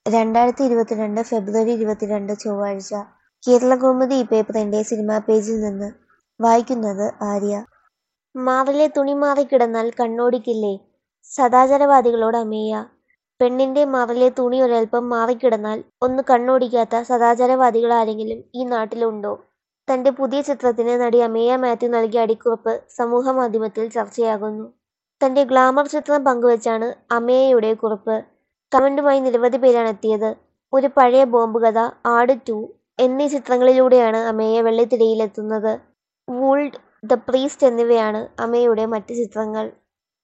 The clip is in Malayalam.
രണ്ടായിരത്തി ഇരുപത്തിരണ്ട് ഫെബ്രുവരി ഇരുപത്തിരണ്ട് ചൊവ്വാഴ്ച കേരളകൗമുദി ഈ പേപ്പറിന്റെ സിനിമാ പേജിൽ നിന്ന് വായിക്കുന്നത് ആര്യ മാറിലെ തുണി മാറിക്കിടന്നാൽ കണ്ണോടിക്കില്ലേ സദാചാരവാദികളോട് അമേയ പെണ്ണിന്റെ മാറിലെ തുണി ഒരൽപ്പം മാറിക്കിടന്നാൽ ഒന്ന് കണ്ണോടിക്കാത്ത സദാചാരവാദികളാരെങ്കിലും ഈ നാട്ടിലുണ്ടോ തന്റെ പുതിയ ചിത്രത്തിന് നടി അമേയ മാത്യു നൽകിയ അടിക്കുറിപ്പ് സമൂഹമാധ്യമത്തിൽ ചർച്ചയാകുന്നു തന്റെ ഗ്ലാമർ ചിത്രം പങ്കുവച്ചാണ് അമേയയുടെ കുറിപ്പ് കമന്റുമായി നിരവധി പേരാണ് എത്തിയത് ഒരു പഴയ ബോംബ് കഥ ആട് ടു എന്നീ ചിത്രങ്ങളിലൂടെയാണ് അമേയ വെള്ളിത്തിരയിലെത്തുന്നത് വൂൾഡ് ദ പ്രീസ്റ്റ് എന്നിവയാണ് അമേയുടെ മറ്റ് ചിത്രങ്ങൾ